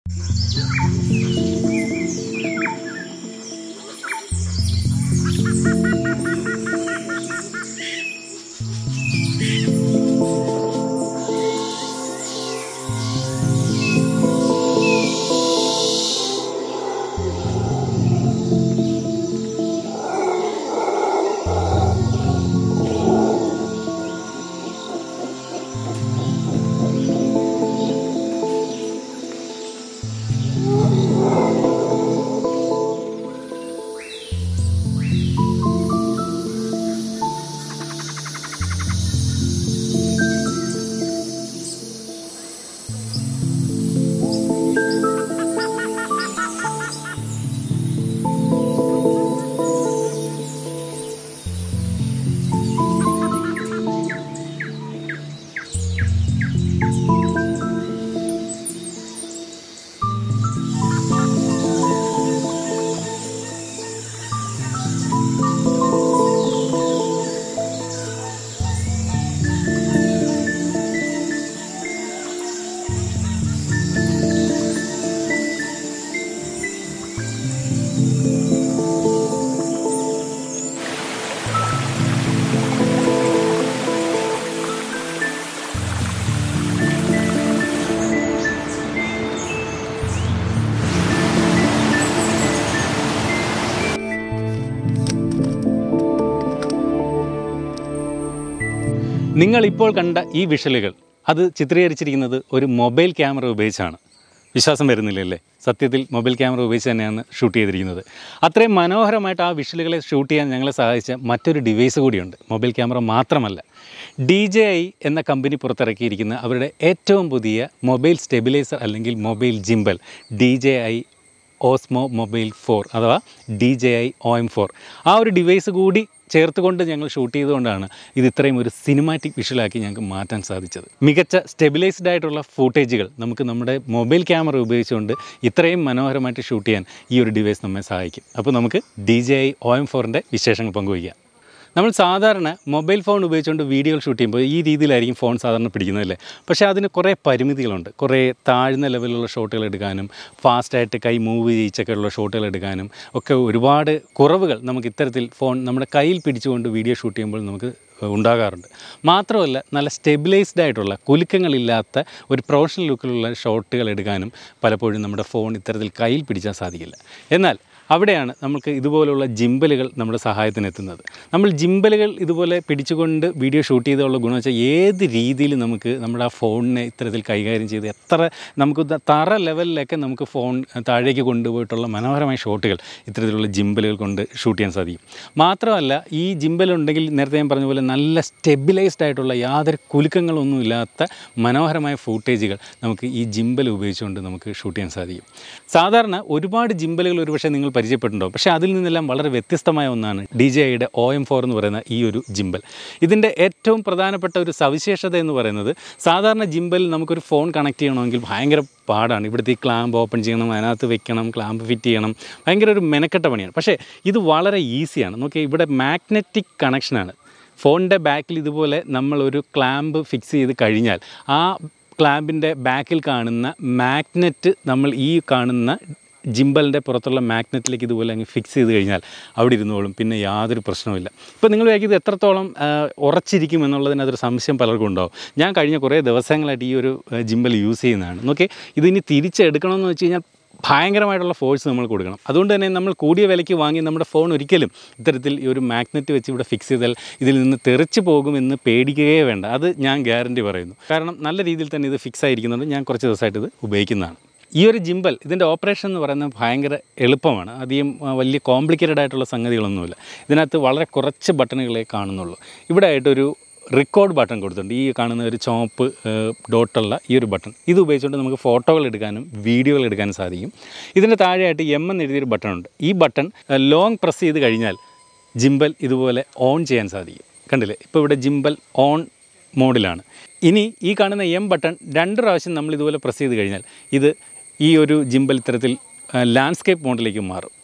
നിങ്ങൾ ഇപ്പോൾ കണ്ട ഈ വിഷലുകൾ അത് ചിത്രീകരിച്ചിരിക്കുന്നത് ഒരു മൊബൈൽ ക്യാമറ ഉപയോഗിച്ചാണ് വിശ്വാസം വരുന്നില്ലല്ലേ സത്യത്തിൽ മൊബൈൽ ക്യാമറ ഉപയോഗിച്ച് തന്നെയാണ് ഷൂട്ട് ചെയ്തിരിക്കുന്നത് അത്രയും മനോഹരമായിട്ട് ആ വിഷലുകളെ ഷൂട്ട് ചെയ്യാൻ ഞങ്ങളെ സഹായിച്ച മറ്റൊരു ഡിവൈസ് കൂടിയുണ്ട് മൊബൈൽ ക്യാമറ മാത്രമല്ല ഡി ജെ ഐ എന്ന കമ്പനി പുറത്തിറക്കിയിരിക്കുന്ന അവരുടെ ഏറ്റവും പുതിയ മൊബൈൽ സ്റ്റെബിലൈസർ അല്ലെങ്കിൽ mobile gimbal D J I Osmo mobile four അഥവാ D J I O M four ആ ഒരു ഡിവൈസ് കൂടി ചേർത്തുകൊണ്ട് ഞങ്ങൾ ഷൂട്ട് ചെയ്തുകൊണ്ടാണ് ഇത് ഇത്രയും ഒരു സിനിമാറ്റിക് വിഷ്വലാക്കി ഞങ്ങൾക്ക് മാറ്റാൻ സാധിച്ചത് മികച്ച സ്റ്റെബിലൈസ്ഡ് ആയിട്ടുള്ള ഫൂട്ടേജുകൾ നമുക്ക് നമ്മുടെ മൊബൈൽ ക്യാമറ ഉപയോഗിച്ചുകൊണ്ട് ഇത്രയും മനോഹരമായിട്ട് ഷൂട്ട് ചെയ്യാൻ ഈ ഒരു ഡിവൈസ് നമ്മെ സഹായിക്കും അപ്പോൾ നമുക്ക് D J I O M ഫോറിൻ്റെ വിശേഷങ്ങൾ പങ്കുവയ്ക്കാം നമ്മൾ സാധാരണ മൊബൈൽ ഫോൺ ഉപയോഗിച്ചുകൊണ്ട് വീഡിയോകൾ ഷൂട്ട് ചെയ്യുമ്പോൾ ഈ രീതിയിലായിരിക്കും ഫോൺ സാധാരണ പിടിക്കുന്നതല്ലേ പക്ഷേ അതിന് കുറേ പരിമിതികളുണ്ട് കുറേ താഴ്ന്ന ലെവലിലുള്ള ഷോട്ടുകൾ എടുക്കാനും ഫാസ്റ്റായിട്ട് കൈ മൂവ് ചെയ്യിച്ചൊക്കെയുള്ള ഷോട്ടുകൾ എടുക്കാനും ഒക്കെ ഒരുപാട് കുറവുകൾ നമുക്ക് ഇത്തരത്തിൽ ഫോൺ നമ്മുടെ കയ്യിൽ പിടിച്ചുകൊണ്ട് വീഡിയോ ഷൂട്ട് ചെയ്യുമ്പോൾ നമുക്ക് ഉണ്ടാകാറുണ്ട് മാത്രമല്ല നല്ല സ്റ്റെബിലൈസ്ഡ് ആയിട്ടുള്ള കുലുക്കങ്ങളില്ലാത്ത ഒരു പ്രൊഫഷണൽ ലുക്കിലുള്ള ഷോട്ടുകൾ എടുക്കാനും പലപ്പോഴും നമ്മുടെ ഫോൺ ഇത്തരത്തിൽ കയ്യിൽ പിടിച്ചാൽ സാധിക്കില്ല എന്നാൽ അവിടെയാണ് നമുക്ക് ഇതുപോലുള്ള ജിമ്പലുകൾ നമ്മുടെ സഹായത്തിന് എത്തുന്നത് നമ്മൾ ജിമ്പലുകൾ ഇതുപോലെ പിടിച്ചുകൊണ്ട് വീഡിയോ ഷൂട്ട് ചെയ്തുള്ള ഗുണം വെച്ചാൽ ഏത് രീതിയിൽ നമുക്ക് നമ്മുടെ ആ ഫോണിനെ ഇത്തരത്തിൽ കൈകാര്യം ചെയ്ത് എത്ര നമുക്ക് ത- തറ ലെവലിലൊക്കെ നമുക്ക് ഫോൺ താഴേക്ക് കൊണ്ടുപോയിട്ടുള്ള മനോഹരമായ ഷോട്ടുകൾ ഇത്തരത്തിലുള്ള ജിമ്പലുകൾ കൊണ്ട് ഷൂട്ട് ചെയ്യാൻ സാധിക്കും മാത്രമല്ല ഈ ജിമ്പലുണ്ടെങ്കിൽ നേരത്തെ ഞാൻ പറഞ്ഞ പോലെ നല്ല സ്റ്റെബിലൈസ്ഡ് ആയിട്ടുള്ള യാതൊരു കുലുക്കങ്ങളൊന്നും ഇല്ലാത്ത മനോഹരമായ ഫൂട്ടേജുകൾ നമുക്ക് ഈ ജിമ്പൽ ഉപയോഗിച്ചുകൊണ്ട് നമുക്ക് ഷൂട്ട് ചെയ്യാൻ സാധിക്കും സാധാരണ ഒരുപാട് ജിമ്പലുകൾ ഒരുപക്ഷെ നിങ്ങൾ പരിചയപ്പെട്ടിട്ടുണ്ടാവും പക്ഷേ അതിൽ നിന്നെല്ലാം വളരെ വ്യത്യസ്തമായ ഒന്നാണ് ഡി ജെ ഐയുടെ ഒ എം ഫോർ എന്ന് പറയുന്ന ഈ ഒരു ജിമ്പൽ ഇതിൻ്റെ ഏറ്റവും പ്രധാനപ്പെട്ട ഒരു സവിശേഷത എന്ന് പറയുന്നത് സാധാരണ ജിമ്പൽ നമുക്കൊരു ഫോൺ കണക്ട് ചെയ്യണമെങ്കിൽ ഭയങ്കര പാടാണ് ഇവിടുത്തെ ഈ ക്ലാമ്പ് ഓപ്പൺ ചെയ്യണം അതിനകത്ത് വെക്കണം ക്ലാമ്പ് ഫിറ്റ് ചെയ്യണം ഭയങ്കര ഒരു മെനക്കെട്ട പണിയാണ് പക്ഷേ ഇത് വളരെ ഈസിയാണ് നോക്കിയാൽ ഇവിടെ മാഗ്നറ്റിക് കണക്ഷനാണ് ഫോണിൻ്റെ ബാക്കിൽ ഇതുപോലെ നമ്മളൊരു ക്ലാമ്പ് ഫിക്സ് ചെയ്ത് കഴിഞ്ഞാൽ ആ ക്ലാമ്പിൻ്റെ ബാക്കിൽ കാണുന്ന മാഗ്നറ്റ് നമ്മൾ ഈ കാണുന്ന ജിമ്പലിൻ്റെ പുറത്തുള്ള മാഗ്നറ്റിലേക്ക് ഇതുപോലെ അങ്ങ് ഫിക്സ് ചെയ്ത് കഴിഞ്ഞാൽ അവിടെ ഇരുന്നോളും പിന്നെ യാതൊരു പ്രശ്നവുമില്ല ഇപ്പോൾ നിങ്ങൾ വിചാരിക്കും ഇത് എത്രത്തോളം ആ, ഉറച്ചിരിക്കും എന്നുള്ളതിന് അതൊരു സംശയം പലർക്കും ഉണ്ടാവും ഞാൻ കഴിഞ്ഞ കുറേ ദിവസങ്ങളായിട്ട് ഈ ഒരു ആ, ജിമ്പൽ യൂസ് ചെയ്യുന്നതാണ് നോക്കി ഇതിനി തിരിച്ചെടുക്കണമെന്ന് വെച്ച് കഴിഞ്ഞാൽ ഭയങ്കരമായിട്ടുള്ള ഫോഴ്സ് നമ്മൾ കൊടുക്കണം അതുകൊണ്ട് തന്നെ നമ്മൾ കൂടിയ വിലയ്ക്ക് വാങ്ങി നമ്മുടെ ഫോൺ ഒരിക്കലും ഇത്തരത്തിൽ ഈ ഒരു മാഗ്നറ്റ് വെച്ച് ഇവിടെ ഫിക്സ് ചെയ്താൽ ഇതിൽ നിന്ന് തെറിച്ച് പോകുമെന്ന് പേടിക്കുകയേ വേണ്ട അത് ഞാൻ ഗ്യാരണ്ടി പറയുന്നു കാരണം നല്ല രീതിയിൽ തന്നെ ഇത് ഫിക്സ് ആയിരിക്കുന്നുണ്ട് ഞാൻ കുറച്ച് ദിവസമായിട്ട് ഇത് ഉപയോഗിക്കുന്നതാണ് ഈ ഒരു ജിമ്പൽ ഇതിൻ്റെ ഓപ്പറേഷൻ എന്ന് പറയുന്നത് ഭയങ്കര എളുപ്പമാണ് അധികം ആ, വലിയ കോംപ്ലിക്കേറ്റഡ് ആയിട്ടുള്ള സംഗതികളൊന്നുമില്ല ഇതിനകത്ത് വളരെ കുറച്ച് ബട്ടണുകളെ കാണുന്നുള്ളൂ ഇവിടെ ആയിട്ടൊരു റെക്കോർഡ് ബട്ടൺ കൊടുത്തിട്ടുണ്ട് ഈ കാണുന്ന ഒരു ചുവപ്പ് ഡോട്ടുള്ള ഈ ഒരു ബട്ടൺ ഇത് ഉപയോഗിച്ചുകൊണ്ട് നമുക്ക് ഫോട്ടോകൾ എടുക്കാനും വീഡിയോകൾ എടുക്കാനും സാധിക്കും ഇതിൻ്റെ താഴെയായിട്ട് എം എന്ന് എഴുതിയൊരു ബട്ടൺ ഉണ്ട് ഈ ബട്ടൺ ലോങ് പ്രസ് ചെയ്ത് കഴിഞ്ഞാൽ ജിമ്പൽ ഇതുപോലെ ഓൺ ചെയ്യാൻ സാധിക്കും കണ്ടില്ലേ ഇപ്പോൾ ഇവിടെ ജിമ്പൽ ഓൺ മോഡിലാണ് ഇനി ഈ കാണുന്ന എം ബട്ടൺ രണ്ട് പ്രാവശ്യം നമ്മൾ ഇതുപോലെ പ്രസ് ചെയ്ത് കഴിഞ്ഞാൽ ഇത് ഈ ഒരു ജിമ്പൽ ഇത്തരത്തിൽ ലാൻഡ്സ്കേപ്പ് മോഡിലേക്ക് മാറും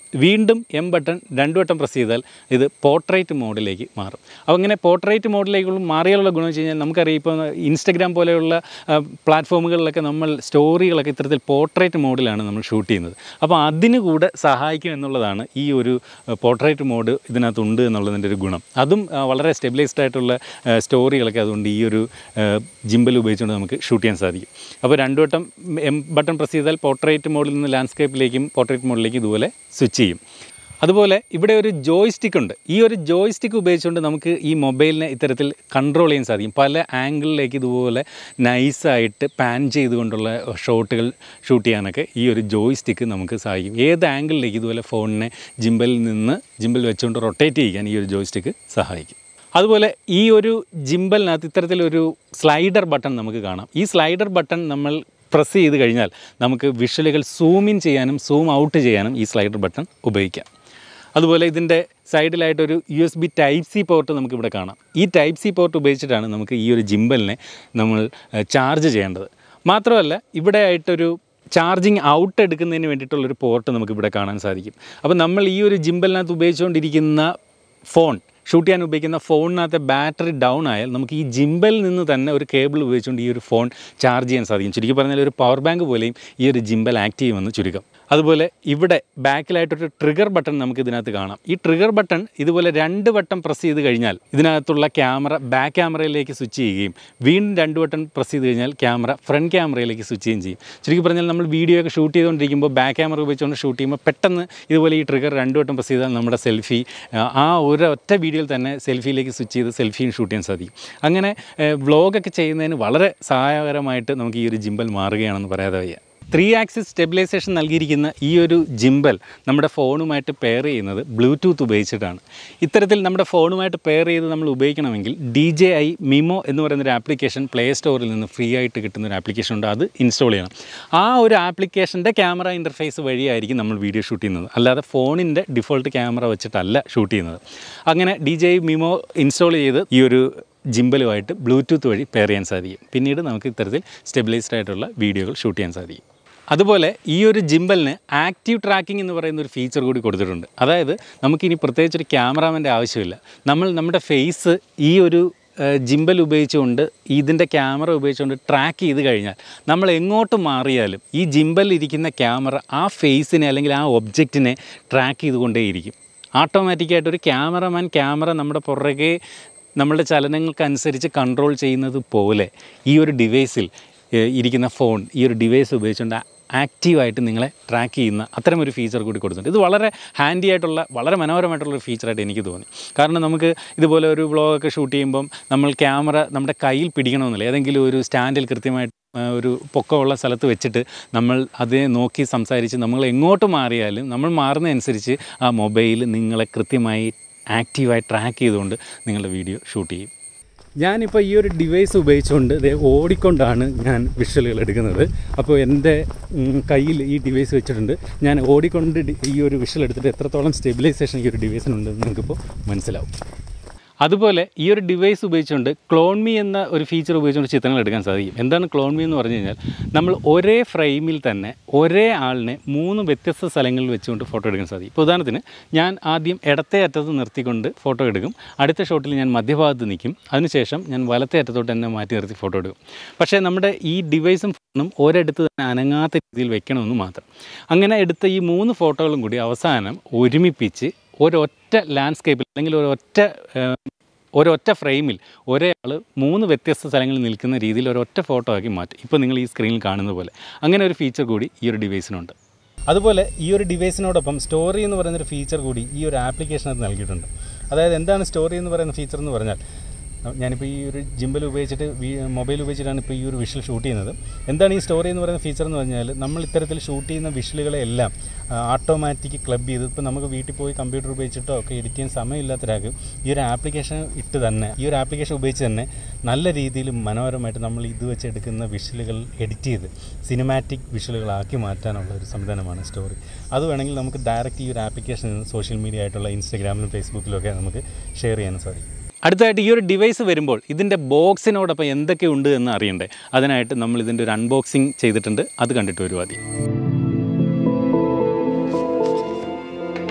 വീണ്ടും എം ബട്ടൺ രണ്ടു വട്ടം പ്രസ് ചെയ്താൽ ഇത് പോർട്രേറ്റ് മോഡിലേക്ക് മാറും അപ്പോൾ അങ്ങനെ പോർട്രേറ്റ് മോഡിലേക്കുള്ള മാറിയാലുള്ള ഗുണം വെച്ച് കഴിഞ്ഞാൽ നമുക്കറിയാം ഇപ്പോൾ ഇൻസ്റ്റഗ്രാം പോലെയുള്ള ആ, പ്ലാറ്റ്ഫോമുകളിലൊക്കെ നമ്മൾ സ്റ്റോറികളൊക്കെ ഇത്തരത്തിൽ പോർട്രേറ്റ് മോഡിലാണ് നമ്മൾ ഷൂട്ട് ചെയ്യുന്നത് അപ്പോൾ അതിന് കൂടെ സഹായിക്കും എന്നുള്ളതാണ് ഈ ഒരു പോർട്രേറ്റ് മോഡ് ഇതിനകത്തുണ്ട് എന്നുള്ളതിൻ്റെ ഒരു ഗുണം അതും ആ, വളരെ സ്റ്റെബിലൈസ്ഡ് ആയിട്ടുള്ള ആ, സ്റ്റോറികളൊക്കെ അതുകൊണ്ട് ഈ ഒരു ജിമ്പൽ ഉപയോഗിച്ചുകൊണ്ട് നമുക്ക് ഷൂട്ട് ചെയ്യാൻ സാധിക്കും അപ്പോൾ രണ്ടു വട്ടം എം ബട്ടൺ പ്രസ് ചെയ്താൽ പോർട്രേറ്റ് മോഡിൽ നിന്ന് ലാൻഡ്സ്കേപ്പിലേക്കും പോർട്രേറ്റ് മോഡിലേക്കും ഇതുപോലെ സ്വിച്ച് ചെയ്യും അതുപോലെ ഇവിടെ ഒരു ജോയ്സ്റ്റിക് ഉണ്ട് ഈ ഒരു ജോയ്സ്റ്റിക്ക് ഉപയോഗിച്ചുകൊണ്ട് നമുക്ക് ഈ മൊബൈലിനെ ഇത്തരത്തിൽ കൺട്രോൾ ചെയ്യാൻ സാധിക്കും പല ആംഗിളിലേക്ക് ഇതുപോലെ നൈസായിട്ട് പാൻ ചെയ്തുകൊണ്ടുള്ള ഷോട്ടുകൾ ഷൂട്ട് ചെയ്യാനൊക്കെ ഈ ഒരു ജോയ്സ്റ്റിക്ക് നമുക്ക് സഹായിക്കും ഏത് ആംഗിളിലേക്ക് ഇതുപോലെ ഫോണിനെ ജിമ്പലിൽ നിന്ന് ജിമ്പൽ വെച്ചുകൊണ്ട് റൊട്ടേറ്റ് ചെയ്യാൻ ഈ ഒരു ജോയ്സ്റ്റിക്ക് സഹായിക്കും അതുപോലെ ഈ ഒരു ജിമ്പലിനകത്ത് ഇത്തരത്തിലൊരു സ്ലൈഡർ ബട്ടൺ നമുക്ക് കാണാം ഈ സ്ലൈഡർ ബട്ടൺ നമ്മൾ പ്രസ് ചെയ്ത് കഴിഞ്ഞാൽ നമുക്ക് വിഷ്വലുകൾ സൂം ഇൻ ചെയ്യാനും സൂം ഔട്ട് ചെയ്യാനും ഈ സ്ലൈഡർ ബട്ടൺ ഉപയോഗിക്കാം അതുപോലെ ഇതിൻ്റെ സൈഡിലായിട്ടൊരു U S B type C port നമുക്കിവിടെ കാണാം ഈ ടൈപ്പ് സി പോർട്ട് ഉപയോഗിച്ചിട്ടാണ് നമുക്ക് ഈ ഒരു ജിമ്പലിനെ നമ്മൾ ചാർജ് ചെയ്യേണ്ടത് മാത്രമല്ല ഇവിടെ ആയിട്ടൊരു ചാർജിങ് ഔട്ട് എടുക്കുന്നതിന് വേണ്ടിയിട്ടുള്ളൊരു പോർട്ട് നമുക്കിവിടെ കാണാൻ സാധിക്കും അപ്പോൾ നമ്മൾ ഈ ഒരു ജിമ്പലിനകത്ത് ഉപയോഗിച്ചുകൊണ്ടിരിക്കുന്ന ഫോൺ ഷൂട്ട് ചെയ്യാൻ ഉപയോഗിക്കുന്ന ഫോണിനകത്തെ ബാറ്ററി ഡൗൺ ആയാൽ നമുക്ക് ഈ ജിമ്പലിൽ നിന്ന് തന്നെ ഒരു കേബിൾ ഉപയോഗിച്ചുകൊണ്ട് ഈ ഒരു ഫോൺ ചാർജ് ചെയ്യാൻ സാധിക്കും ചുരുക്കി പറഞ്ഞാൽ ഒരു പവർ ബാങ്ക് പോലെയും ഈ ഒരു ജിമ്പൽ ആക്ട് ചെയ്യുമെന്ന് ചുരുക്കം അതുപോലെ ഇവിടെ ബാക്കിലായിട്ടൊരു ട്രിഗർ ബട്ടൺ നമുക്ക് ഇതിനകത്ത് കാണാം ഈ ട്രിഗർ ബട്ടൺ ഇതുപോലെ രണ്ട് വട്ടം പ്രസ് ചെയ്ത് കഴിഞ്ഞാൽ ഇതിനകത്തുള്ള ക്യാമറ ബാക്ക് ക്യാമറയിലേക്ക് സ്വിച്ച് ചെയ്യുകയും വീണ്ടും രണ്ട് വട്ടം പ്രസ് ചെയ്ത് കഴിഞ്ഞാൽ ക്യാമറ ഫ്രണ്ട് ക്യാമറയിലേക്ക് സ്വിച്ച് ചെയ്യുകയും ചെയ്യും ചുരുക്കി പറഞ്ഞാൽ നമ്മൾ വീഡിയോ ഒക്കെ ഷൂട്ട് ചെയ്തുകൊണ്ടിരിക്കുമ്പോൾ ബാക്ക് ക്യാമറ ഉപയോഗിച്ചുകൊണ്ട് ഷൂട്ട് ചെയ്യുമ്പോൾ പെട്ടെന്ന് ഇതുപോലെ ഈ ട്രിഗർ രണ്ട് വട്ടം പ്രസ് ചെയ്താൽ നമ്മുടെ സെൽഫി ആ ഒരൊറ്റ വീഡിയോയിൽ തന്നെ സെൽഫിയിലേക്ക് സ്വിച്ച് ചെയ്ത് സെൽഫിയും ഷൂട്ട് ചെയ്യാൻ സാധിക്കും അങ്ങനെ വ്ളോഗൊക്കെ ചെയ്യുന്നതിന് വളരെ സഹായകരമായിട്ട് നമുക്ക് ഈ ഒരു ജിമ്പൽ മാറുകയാണെന്ന് പറയാതെ വയ്യ ത്രീ ആക്സിസ് സ്റ്റെബിലൈസേഷൻ നൽകിയിരിക്കുന്ന ഈ ഒരു ജിമ്പൽ നമ്മുടെ ഫോണുമായിട്ട് പെയർ ചെയ്യുന്നത് ബ്ലൂടൂത്ത് ഉപയോഗിച്ചിട്ടാണ് ഇത്തരത്തിൽ നമ്മുടെ ഫോണുമായിട്ട് പെയർ ചെയ്ത് നമ്മൾ ഉപയോഗിക്കണമെങ്കിൽ ഡി ജെ ഐ മിമോ എന്ന് പറയുന്ന ഒരു ആപ്ലിക്കേഷൻ പ്ലേ സ്റ്റോറിൽ നിന്ന് ഫ്രീ ആയിട്ട് കിട്ടുന്ന ഒരു ആപ്ലിക്കേഷൻ ഉണ്ട് അത് ഇൻസ്റ്റാൾ ചെയ്യണം ആ ഒരു ആപ്ലിക്കേഷൻ്റെ ക്യാമറ ഇൻ്റർഫേസ് വഴിയായിരിക്കും നമ്മൾ വീഡിയോ ഷൂട്ട് ചെയ്യുന്നത് അല്ലാതെ ഫോണിൻ്റെ ഡിഫോൾട്ട് ക്യാമറ വെച്ചിട്ടല്ല ഷൂട്ട് ചെയ്യുന്നത് അങ്ങനെ D J I Mimo install ചെയ്ത് ഈ ഒരു ജിമ്പലുമായിട്ട് ബ്ലൂടൂത്ത് വഴി പെയർ ചെയ്യാൻ സാധിക്കും പിന്നീട് നമുക്ക് ഇത്തരത്തിൽ സ്റ്റെബിലൈസ്ഡ് ആയിട്ടുള്ള വീഡിയോകൾ ഷൂട്ട് ചെയ്യാൻ സാധിക്കും അതുപോലെ ഈ ഒരു ജിമ്പലിന് ആക്റ്റീവ് ട്രാക്കിംഗ് എന്ന് പറയുന്ന ഒരു ഫീച്ചർ കൂടി കൊടുത്തിട്ടുണ്ട് അതായത് നമുക്കിനി പ്രത്യേകിച്ച് ഒരു ക്യാമറാമാൻ്റെ ആവശ്യമില്ല നമ്മൾ നമ്മുടെ ഫേസ് ഈ ഒരു ഏഹ്, ജിമ്പൽ ഉപയോഗിച്ചുകൊണ്ട് ഇതിൻ്റെ ക്യാമറ ഉപയോഗിച്ചുകൊണ്ട് ട്രാക്ക് ചെയ്ത് കഴിഞ്ഞാൽ നമ്മൾ എങ്ങോട്ട് മാറിയാലും ഈ ജിമ്പലിൽ ഇരിക്കുന്ന ക്യാമറ ആ ഫേസിനെ അല്ലെങ്കിൽ ആ ഒബ്ജക്റ്റിനെ ട്രാക്ക് ചെയ്തുകൊണ്ടേയിരിക്കും ഓട്ടോമാറ്റിക്കായിട്ട് ഒരു ക്യാമറമാൻ ക്യാമറ നമ്മുടെ പുറകെ നമ്മളുടെ ചലനങ്ങൾക്കനുസരിച്ച് കൺട്രോൾ ചെയ്യുന്നത് പോലെ ഈ ഒരു ഡിവൈസിൽ ഏഹ്, ഇരിക്കുന്ന ഫോൺ ഈ ഒരു ഡിവൈസ് ഉപയോഗിച്ചുകൊണ്ട് ആക്റ്റീവായിട്ട് നിങ്ങളെ ട്രാക്ക് ചെയ്യുന്ന അത്തരം ഒരു ഫീച്ചർ കൂടി കൊടുത്തിട്ടുണ്ട് ഇത് വളരെ ഹാൻഡി ആയിട്ടുള്ള വളരെ മനോഹരമായിട്ടുള്ള ഒരു ഫീച്ചറായിട്ട് എനിക്ക് തോന്നി കാരണം നമുക്ക് ഇതുപോലെ ഒരു വ്ളോഗൊക്കെ ഷൂട്ട് ചെയ്യുമ്പം നമ്മൾ ക്യാമറ നമ്മുടെ കയ്യിൽ പിടിക്കണമെന്നില്ല ഏതെങ്കിലും ഒരു സ്റ്റാൻഡിൽ കൃത്യമായിട്ട് ആ, ഒരു പൊക്കമുള്ള സ്ഥലത്ത് വെച്ചിട്ട് നമ്മൾ അതിനെ നോക്കി സംസാരിച്ച് നമ്മൾ എങ്ങോട്ട് മാറിയാലും നമ്മൾ മാറുന്നതനുസരിച്ച് ആ മൊബൈൽ നിങ്ങളെ കൃത്യമായി ആക്റ്റീവായി ട്രാക്ക് ചെയ്തുകൊണ്ട് നിങ്ങളുടെ വീഡിയോ ഷൂട്ട് ചെയ്യും ഞാനിപ്പോൾ ഈ ഒരു ഡിവൈസ് ഉപയോഗിച്ചുകൊണ്ട് ദേ ഓടിക്കൊണ്ടാണ് ഞാൻ വിഷ്വലുകൾ എടുക്കുന്നത് അപ്പോൾ എൻ്റെ ഉം, കയ്യിൽ ഈ ഡിവൈസ് വെച്ചിട്ടുണ്ട് ഞാൻ ഓടിക്കൊണ്ട് ഡി- ഈ ഒരു വിഷ്വൽ എടുത്തിട്ട് എത്രത്തോളം സ്റ്റെബിലൈസേഷൻ ഈ ഒരു ഡിവൈസിനുണ്ടെന്ന് നിങ്ങൾക്കിപ്പോൾ മനസ്സിലാവും അതുപോലെ ഈ ഒരു ഡിവൈസ് ഉപയോഗിച്ചുകൊണ്ട് ക്ലോൺമി എന്ന ഒരു ഫീച്ചർ ഉപയോഗിച്ചുകൊണ്ട് ചിത്രങ്ങൾ എടുക്കാൻ സാധിക്കും എന്താണ് ക്ലോൺമി എന്ന് പറഞ്ഞു കഴിഞ്ഞാൽ നമ്മൾ ഒരേ ഫ്രെയിമിൽ തന്നെ ഒരേ ആളിനെ മൂന്ന് വ്യത്യസ്ത സ്ഥലങ്ങളിൽ വെച്ചുകൊണ്ട് ഫോട്ടോ എടുക്കാൻ സാധിക്കും ഇപ്പോൾ ഉദാഹരണത്തിന് ഞാൻ ആദ്യം ഇടത്തെ അറ്റത്ത് നിർത്തിക്കൊണ്ട് ഫോട്ടോ എടുക്കും അടുത്ത ഷോട്ടിൽ ഞാൻ മധ്യഭാഗത്ത് നിൽക്കും അതിനുശേഷം ഞാൻ വലത്തെ അറ്റത്തോട്ട് തന്നെ മാറ്റി നിർത്തി ഫോട്ടോ എടുക്കും പക്ഷേ നമ്മുടെ ഈ ഡിവൈസും ഫോണും ഒരിടത്ത് തന്നെ അനങ്ങാത്ത രീതിയിൽ വെക്കണമെന്ന് മാത്രം അങ്ങനെ എടുത്ത ഈ മൂന്ന് ഫോട്ടോകളും കൂടി അവസാനം ഒരുമിപ്പിച്ച് ഒരൊറ്റ ലാൻഡ്സ്കേപ്പിൽ അല്ലെങ്കിൽ ഒരൊറ്റ ഏഹ്, ഒരൊറ്റ ഫ്രെയിമിൽ ഒരേ ആൾ മൂന്ന് വ്യത്യസ്ത സ്ഥലങ്ങളിൽ നിൽക്കുന്ന രീതിയിൽ ഒരൊറ്റ ഫോട്ടോ ആക്കി മാറ്റും ഇപ്പോൾ നിങ്ങൾ ഈ സ്ക്രീനിൽ കാണുന്ന പോലെ അങ്ങനെ ഒരു ഫീച്ചർ കൂടി ഈ ഒരു ഡിവൈസിനുണ്ട് അതുപോലെ ഈ ഒരു ഡിവൈസിനോടൊപ്പം സ്റ്റോറി എന്ന് പറയുന്നൊരു ഫീച്ചർ കൂടി ഈ ഒരു ആപ്ലിക്കേഷനകത്ത് നൽകിയിട്ടുണ്ട് അതായത് എന്താണ് സ്റ്റോറി എന്ന് പറയുന്ന ഫീച്ചർ എന്ന് പറഞ്ഞാൽ ഞാനിപ്പോൾ ഈ ഒരു ജിമ്പൽ ഉപയോഗിച്ചിട്ട് മൊബൈൽ ഉപയോഗിച്ചിട്ടാണ് ഇപ്പോൾ ഈ ഒരു വിഷ്വൽ ഷൂട്ട് ചെയ്യുന്നത് എന്താണ് ഈ സ്റ്റോറി എന്ന് പറയുന്ന ഫീച്ചർ എന്ന് പറഞ്ഞാൽ നമ്മൾ ഇത്തരത്തിൽ ഷൂട്ട് ചെയ്യുന്ന വിഷ്വലുകളെ എല്ലാം ഓട്ടോമാറ്റിക് ക്ലബ് ചെയ്ത് ഇപ്പോൾ നമുക്ക് വീട്ടിൽ പോയി കമ്പ്യൂട്ടർ ഉപയോഗിച്ചിട്ടോ ഒക്കെ എഡിറ്റ് ചെയ്യാൻ സമയമില്ലാത്തൊരാൾക്ക് ഈ ഒരു ആപ്ലിക്കേഷൻ ഇട്ട് തന്നെ ഈ ഒരു ആപ്ലിക്കേഷൻ ഉപയോഗിച്ച് തന്നെ നല്ല രീതിയിൽ മനോഹരമായിട്ട് നമ്മൾ ഇത് വെച്ച് എടുക്കുന്ന വിഷ്വലുകൾ എഡിറ്റ് ചെയ്ത് സിനിമാറ്റിക് വിഷ്വലുകളാക്കി മാറ്റാനുള്ള ഒരു സംവിധാനമാണ് സ്റ്റോറി അത് വേണമെങ്കിൽ നമുക്ക് ഡയറക്റ്റ് ഈ ഒരു ആപ്ലിക്കേഷനിൽ നിന്ന് സോഷ്യൽ മീഡിയ ആയിട്ടുള്ള ഇൻസ്റ്റാഗ്രാമിലും ഫേസ്ബുക്കിലും ഒക്കെ നമുക്ക് ഷെയർ ചെയ്യാൻ സാധിക്കും അടുത്തായിട്ട് ഈ ഒരു ഡിവൈസ് വരുമ്പോൾ ഇതിൻ്റെ ബോക്സിനോടൊപ്പം എന്തൊക്കെ ഉണ്ട് എന്ന് അറിയണ്ടേ അതിനായിട്ട് നമ്മൾ ഇതിൻ്റെ ഒരു അൺബോക്സിങ് ചെയ്തിട്ടുണ്ട് അത് കണ്ടിട്ട് വരുവാ ആദ്യം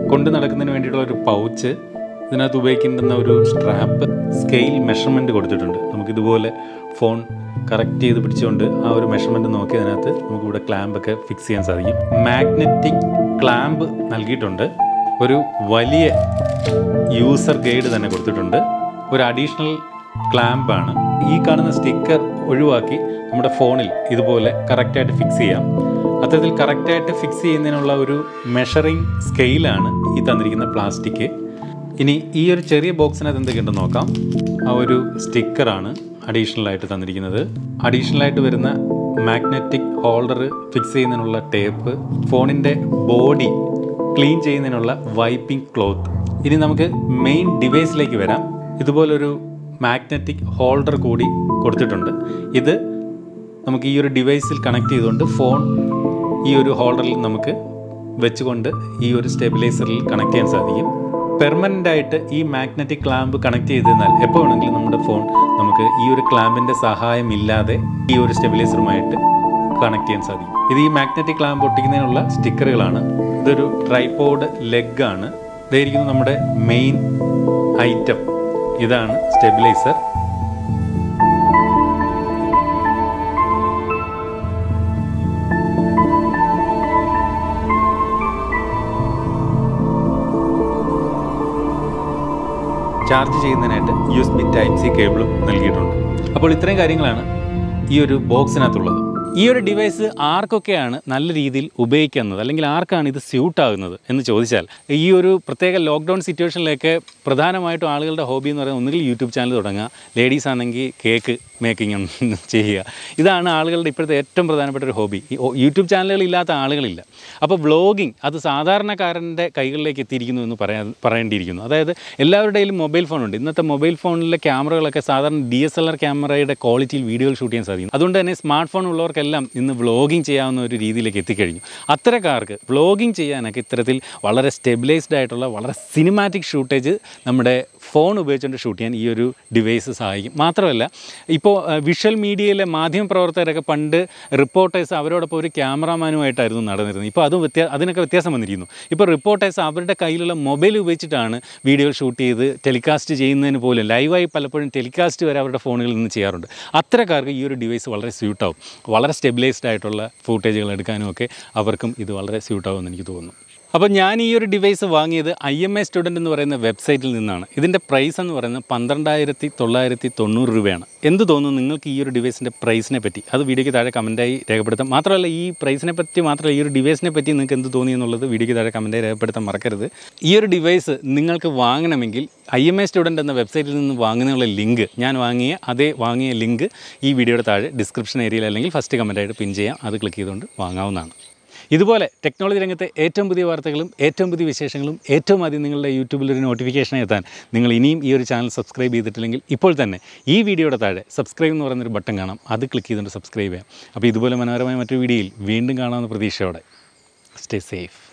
കൊണ്ടു നടക്കുന്നതിന് വേണ്ടിയിട്ടുള്ള ഒരു പൗച്ച് ഇതിനകത്ത് ഉപയോഗിക്കേണ്ടുന്ന ഒരു സ്ട്രാപ്പ് സ്കെയിൽ മെഷർമെൻറ്റ് കൊടുത്തിട്ടുണ്ട് നമുക്കിതുപോലെ ഫോൺ കറക്റ്റ് ചെയ്ത് പിടിച്ചുകൊണ്ട് ആ ഒരു മെഷർമെൻറ്റ് നോക്കി അതിനകത്ത് നമുക്കിവിടെ ക്ലാമ്പൊക്കെ ഫിക്സ് ചെയ്യാൻ സാധിക്കും മാഗ്നറ്റിക് ക്ലാമ്പ് നൽകിയിട്ടുണ്ട് ഒരു വലിയ യൂസർ ഗൈഡ് തന്നെ കൊടുത്തിട്ടുണ്ട് ഒരു അഡീഷണൽ ക്ലാമ്പാണ് ഈ കാണുന്ന സ്റ്റിക്കർ ഒഴിവാക്കി നമ്മുടെ ഫോണിൽ ഇതുപോലെ കറക്റ്റായിട്ട് ഫിക്സ് ചെയ്യാം അത്തരത്തിൽ കറക്റ്റായിട്ട് ഫിക്സ് ചെയ്യുന്നതിനുള്ള ഒരു മെഷറിംഗ് സ്കെയിലാണ് ഈ തന്നിരിക്കുന്ന പ്ലാസ്റ്റിക് ഇനി ഈ ഒരു ചെറിയ ബോക്സിനകത്ത് എന്തൊക്കെയുണ്ടെന്ന് നോക്കാം ആ ഒരു സ്റ്റിക്കറാണ് അഡീഷണൽ ആയിട്ട് തന്നിരിക്കുന്നത് അഡീഷണൽ ആയിട്ട് വരുന്ന മാഗ്നറ്റിക് ഹോൾഡർ ഫിക്സ് ചെയ്യുന്നതിനുള്ള ടേപ്പ് ഫോണിൻ്റെ ബോഡി ക്ലീൻ ചെയ്യുന്നതിനുള്ള വൈപ്പിംഗ് ക്ലോത്ത് ഇനി നമുക്ക് മെയിൻ ഡിവൈസിലേക്ക് വരാം ഇതുപോലൊരു മാഗ്നറ്റിക് ഹോൾഡർ കൂടി കൊടുത്തിട്ടുണ്ട് ഇത് നമുക്ക് ഈ ഒരു ഡിവൈസിൽ കണക്ട് ചെയ്തുകൊണ്ട് ഫോൺ ഈ ഒരു ഹോൾഡറിൽ നമുക്ക് വെച്ചുകൊണ്ട് ഈ ഒരു സ്റ്റെബിലൈസറിൽ കണക്ട് ചെയ്യാൻ സാധിക്കും പെർമനൻ്റ് ആയിട്ട് ഈ മാഗ്നറ്റിക് ക്ലാമ്പ് കണക്ട് ചെയ്തിരുന്നാൽ എപ്പോൾ വേണമെങ്കിലും നമ്മുടെ ഫോൺ നമുക്ക് ഈ ഒരു ക്ലാമ്പിൻ്റെ സഹായം ഇല്ലാതെ ഈ ഒരു സ്റ്റെബിലൈസറുമായിട്ട് കണക്ട് ചെയ്യാൻ സാധിക്കും ഇത് ഈ മാഗ്നറ്റിക് ക്ലാമ്പ് ഒട്ടിക്കുന്നതിനുള്ള സ്റ്റിക്കറുകളാണ് ഇതൊരു ട്രൈപോഡ് ലെഗ് ആണ് ഇതായിരിക്കുന്നു നമ്മുടെ മെയിൻ ഐറ്റം ഇതാണ് സ്റ്റെബിലൈസർ ചാർജ് ചെയ്യുന്നതിനായിട്ട് U S B type C കേബിളും നൽകിയിട്ടുണ്ട് അപ്പോൾ ഇത്രയും കാര്യങ്ങളാണ് ഈ ഒരു ബോക്സിനകത്തുള്ളത് ഈ ഒരു ഡിവൈസ് ആർക്കൊക്കെയാണ് നല്ല രീതിയിൽ ഉപയോഗിക്കുന്നത് അല്ലെങ്കിൽ ആർക്കാണ് ഇത് സ്യൂട്ട് ആകുന്നത് എന്ന് ചോദിച്ചാൽ ഈ ഒരു പ്രത്യേക ലോക്ക്ഡൗൺ സിറ്റുവേഷനിലേക്ക് പ്രധാനമായിട്ടും ആളുകളുടെ ഹോബി എന്ന് പറയുന്നത് ഒന്നുകിൽ യൂട്യൂബ് ചാനൽ തുടങ്ങുക ലേഡീസ് ആണെങ്കിൽ കേക്ക് മേക്കിംഗ് ചെയ്യുക ഇതാണ് ആളുകളുടെ ഇപ്പോഴത്തെ ഏറ്റവും പ്രധാനപ്പെട്ട ഒരു ഹോബി ഈ ഓ- യൂട്യൂബ് ചാനലുകൾ ഇല്ലാത്ത ആളുകളില്ല അപ്പോൾ വ്ളോഗിങ് അത് സാധാരണക്കാരൻ്റെ കൈകളിലേക്ക് എത്തിയിരിക്കുന്നു എന്ന് പറയാൻ പറയേണ്ടിയിരിക്കുന്നു അതായത് എല്ലാവരുടെയും മൊബൈൽ ഫോണുണ്ട് ഇന്നത്തെ മൊബൈൽ ഫോണിലെ ക്യാമറകളൊക്കെ സാധാരണ ഡി എസ് എൽ ആർ ക്യാമറയുടെ ക്വാളിറ്റിയിൽ വീഡിയോകൾ ഷൂട്ട് ചെയ്യാൻ സാധിക്കും അതുകൊണ്ട് തന്നെ സ്മാർട്ട് ഫോൺ ഉള്ളവർക്കെല്ലാം ഇന്ന് വ്ളോഗിങ് ചെയ്യാവുന്ന ഒരു രീതിയിലേക്ക് എത്തിക്കഴിഞ്ഞു അത്തരക്കാർക്ക് വ്ളോഗിങ് ചെയ്യാനൊക്കെ ഇത്തരത്തിൽ വളരെ സ്റ്റെബിലൈസ്ഡ് ആയിട്ടുള്ള വളരെ സിനിമാറ്റിക് ഷൂട്ടേജ് നമ്മുടെ ഫോൺ ഉപയോഗിച്ചുകൊണ്ട് ഷൂട്ട് ചെയ്യാൻ ഈ ഒരു ഡിവൈസ് സഹായിക്കും മാത്രമല്ല ഇപ്പോൾ വിഷ്വൽ മീഡിയയിലെ മാധ്യമപ്രവർത്തകരൊക്കെ പണ്ട് റിപ്പോർട്ടേഴ്സ് അവരോടൊപ്പം ഒരു ക്യാമറാമാനുമായിട്ടായിരുന്നു നടന്നിരുന്നത് ഇപ്പോൾ അതും വ്യത്യാ അതിനൊക്കെ വ്യത്യാസം വന്നിരിക്കുന്നു ഇപ്പോൾ റിപ്പോർട്ടേഴ്സ് അവരുടെ കയ്യിലുള്ള മൊബൈൽ ഉപയോഗിച്ചിട്ടാണ് വീഡിയോ ഷൂട്ട് ചെയ്ത് ടെലികാസ്റ്റ് ചെയ്യുന്നതിന് പോലും ലൈവായി പലപ്പോഴും ടെലികാസ്റ്റ് വരെ അവരുടെ ഫോണുകളിൽ നിന്ന് ചെയ്യാറുണ്ട് അത്തരക്കാർക്ക് ഈ ഒരു ഡിവൈസ് വളരെ സ്യൂട്ടാവും വളരെ സ്റ്റെബിലൈസ്ഡ് ആയിട്ടുള്ള ഫൂട്ടേജുകൾ എടുക്കാനും ഒക്കെ അവർക്കും ഇത് വളരെ സ്യൂട്ടാവുമെന്ന് എനിക്ക് തോന്നുന്നു അപ്പോൾ ഞാൻ ഈ ഒരു ഡിവൈസ് വാങ്ങിയത് ഐ എം എ സ്റ്റുഡൻറ്റ് എന്ന് പറയുന്ന വെബ്സൈറ്റിൽ നിന്നാണ് ഇതിൻ്റെ പ്രൈസ് എന്ന് പറയുന്നത് പന്ത്രണ്ടായിരത്തി തൊള്ളായിരത്തി തൊണ്ണൂറ് രൂപയാണ് എന്ത് തോന്നുന്നു നിങ്ങൾക്ക് ഈ ഒരു ഡിവൈസിൻ്റെ പ്രൈസിനെ പറ്റി അത് വീഡിയോയ്ക്ക് താഴെ കമൻറ്റായി രേഖപ്പെടുത്താം മാത്രമല്ല ഈ പ്രൈസിനെ പറ്റി മാത്രമല്ല ഈ ഒരു ഡിവൈസിനെ പറ്റി നിങ്ങൾക്ക് എന്ത് തോന്നി എന്നുള്ളത് വീഡിയോയ്ക്ക് താഴെ കമൻറ്റായി രേഖപ്പെടുത്താൻ മറക്കരുത് ഈ ഒരു ഡിവൈസ് നിങ്ങൾക്ക് വാങ്ങണമെങ്കിൽ ഐ എം എ സ്റ്റുഡൻറ്റ് എന്ന വെബ്സൈറ്റിൽ നിന്ന് വാങ്ങുന്നതിനുള്ള ലിങ്ക് ഞാൻ വാങ്ങിയ അതേ വാങ്ങിയ ലിങ്ക് ഈ വീഡിയോയുടെ താഴെ ഡിസ്ക്രിപ്ഷൻ ഏരിയയിൽ അല്ലെങ്കിൽ ഫസ്റ്റ് കമൻറ്റായിട്ട് പിൻ ചെയ്യാം അത് ക്ലിക്ക് ചെയ്തുകൊണ്ട് വാങ്ങാവുന്നതാണ് ഇതുപോലെ ടെക്നോളജി രംഗത്തെ ഏറ്റവും പുതിയ വാർത്തകളും ഏറ്റവും പുതിയ വിശേഷങ്ങളും ഏറ്റവും ആദ്യം നിങ്ങളുടെ യൂട്യൂബിൽ ഒരു നോട്ടിഫിക്കേഷൻ എത്താൻ നിങ്ങൾ ഇനിയും ഈ ഒരു ചാനൽ സബ്സ്ക്രൈബ് ചെയ്തിട്ടില്ലെങ്കിൽ ഇപ്പോൾ തന്നെ ഈ വീഡിയോയുടെ താഴെ സബ്സ്ക്രൈബ് എന്ന് പറയുന്നൊരു ബട്ടൺ കാണാം അത് ക്ലിക്ക് ചെയ്തുകൊണ്ട് സബ്സ്ക്രൈബ് ചെയ്യാം അപ്പോൾ ഇതുപോലെ മനോഹരമായ മറ്റൊരു വീഡിയോയിൽ വീണ്ടും കാണാവുന്ന പ്രതീക്ഷയോടെ സ്റ്റേ സേഫ്